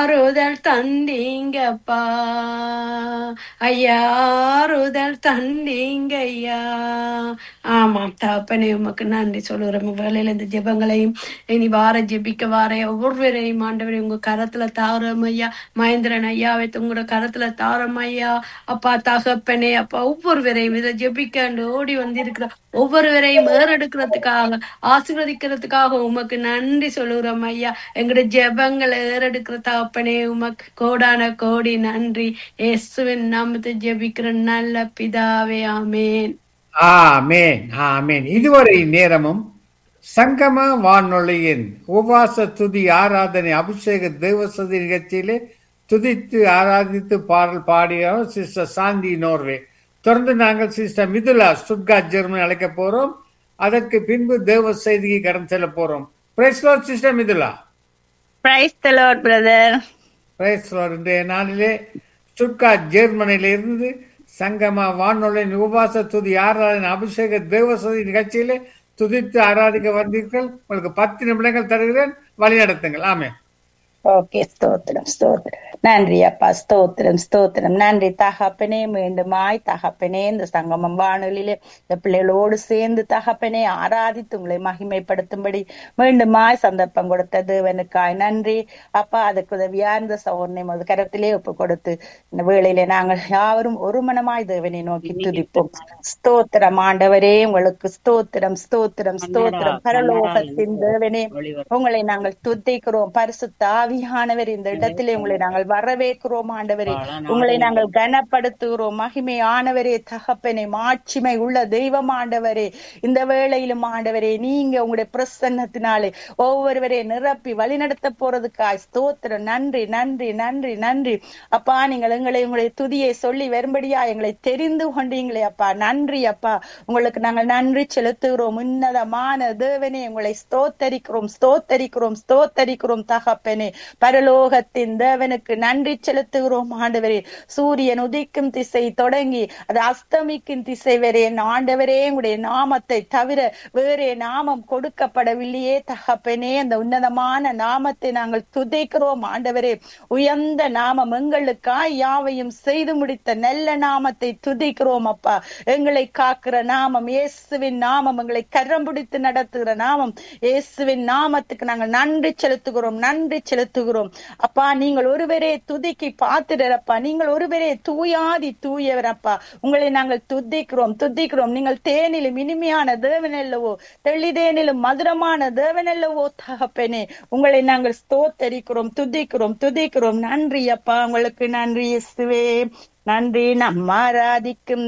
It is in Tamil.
ஆறுதல் தந்தீங்கப்பா ஐயா ஆறுதல் தந்தீங்க ஐயா ஆமாம் தகப்பனே உமக்கு நன்றி சொல்லுகிறோம் வேலையில இந்த ஜெபங்களையும் இனி வார ஜெபிக்க வார ஒவ்வொருவரையும் ஆண்டவரை உங்க கரத்துல தாரம் ஐயா மகேந்திரன் ஐயாவை உங்களோட கரத்துல தாரம் ஐயா அப்பா தகப்பனே அப்பா ஒவ்வொருவரையும் இதை ஜெபிக்க ஓடி வந்திருக்கிற ஒவ்வொருவரையும் ஏறெடுக்கிறதுக்காக ஆசீர்வதிக்கிறதுக்காக உமக்கு நன்றி சொல்லுகிறோம் ஐயா எங்களுடைய ஜெபங்களை ஏறெடுக்கிற தகப்பனே உமக்கு கோடான கோடி நன்றி இயேசுவின் நாமத்தை ஜெபிக்கிற நல்ல பிதாவே ஆமேன் ஆமேன் ஆமேன் இதுவரை நேரமும் சங்கம வானொலியின் உபவாச துதி ஆராதனை அபிஷேக தேவசதி நிகழ்ச்சியிலே துதித்து ஆராதித்து பாடல் பாடியவர் சிஸ்டர் சாந்தி நோர்வே தொடர்ந்து நாங்கள் சிஸ்டர் மிதுலா ஸ்டுட்கா ஜெர்மனி அழைக்க போறோம் அதற்கு பின்பு தேவ செய்திக்கு கடன் செல்ல போறோம் praise sister Mithula praise the lord brother praise இன்றைய நாளிலே ஸ்டுட்கா ஜெர்மனியில இருந்து சங்கம வானொலியின் உபவாச துதி ஆராதனை அபிஷேக தேவசதி நிகழ்ச்சியிலே துதித்து ஆராதிக்க வந்தீர்கள் உங்களுக்கு பத்து நிமிடங்கள் தருகிறேன் வழி நடத்துங்கள் ஆமே ஓகே ஸ்தோத்திரம் ஸ்தோத்திரம் நன்றி அப்பா ஸ்தோத்திரம் ஸ்தோத்திரம் நன்றி தகப்பனே மீண்டுமாய் தகப்பனே இந்த சங்கமம் வானொலியிலே இந்த பிள்ளைகளோடு சேர்ந்து தகப்பனே ஆராதித்து உங்களை மகிமைப்படுத்தும்படி மீண்டுமாய் சந்தர்ப்பம் கொடுத்த தேவனுக்காய் நன்றி அப்பா அதுக்கு உதவியா இருந்த சௌர்ணம் அது கரத்திலே ஒப்பு கொடுத்து இந்த வேளையிலே நாங்கள் யாவரும் ஒரு மனமாய் தேவனை நோக்கி துதிப்போம் ஸ்தோத்திரம் ஆண்டவரே உங்களுக்கு ஸ்தோத்திரம் ஸ்தோத்திரம் ஸ்தோத்திரம் பரலோகத்தின் தேவனே உங்களை நாங்கள் துதிக்கிறோம் பரிசுத்த ஆவியானவர் இந்த இடத்திலே உங்களை நாங்கள் வரவேற்கிறோம் ஆண்டவரே உங்களை நாங்கள் கனப்படுத்துகிறோம் மகிமை ஆனவரே தகப்பனே மாட்சிமை உள்ள தெய்வம் ஆண்டவரே இந்த வேளையிலும் ஆண்டவரே நீங்க உங்களுடைய பிரசன்னத்தினாலே ஒவ்வொருவரே நிரப்பி வழிநடத்த போறதுக்காய் ஸ்தோத்திரம் நன்றி நன்றி நன்றி நன்றி அப்பா நீங்கள் எங்களை உங்களுடைய துதியை சொல்லி வரும்படியா எங்களை தெரிந்து கொண்டீங்களே அப்பா நன்றி அப்பா உங்களுக்கு நாங்கள் நன்றி செலுத்துகிறோம் உன்னதமான தேவனே உங்களை ஸ்தோத்தரிக்கிறோம் ஸ்தோத்தரிக்கிறோம் ஸ்தோத்தரிக்கிறோம் தகப்பனே பரலோகத்தின் தேவனுக்கு நன்றி செலுத்துகிறோம் ஆண்டவரே சூரியன் உதிக்கும் திசை தொடங்கி அது அஸ்தமிக்கும் திசை வரை என் ஆண்டவரே உங்களுடைய நாமத்தை தவிர வேறே நாமம் கொடுக்கப்படவில்லையே தகப்பனே அந்த உன்னதமான நாமத்தை நாங்கள் துதைக்கிறோம் ஆண்டவரே உயர்ந்த நாமம் எங்களுக்காய் யாவையும் செய்து முடித்த நல்ல நாமத்தை துதிக்கிறோம் அப்பா எங்களை காக்கிற நாமம் இயேசுவின் நாமம் எங்களை கரம் பிடித்து நடத்துகிற நாமம் இயேசுவின் நாமத்துக்கு நாங்கள் நன்றி செலுத்துகிறோம் நன்றி செலுத்துகிறோம் அப்பா நீங்கள் ஒருவரே துதிக்கு பாத்துறப்பா நீங்கள் ஒருவரே தூயாதி தூயவர் அப்பா உங்களை நாங்கள் துதிக்கிறோம் துதிக்கிறோம் நீங்கள் தேனிலும் இனிமையான தேவன் அல்லவோ தெளிதேனிலும் மதுரமான தேவன் அல்லவோ தகப்பனே உங்களை நாங்கள் ஸ்தோத்தரிக்கிறோம் துதிக்கிறோம் துதிக்கிறோம் நன்றி அப்பா உங்களுக்கு நன்றி இயேசுவே நன்றி நம்ம ஆராதிக்கும்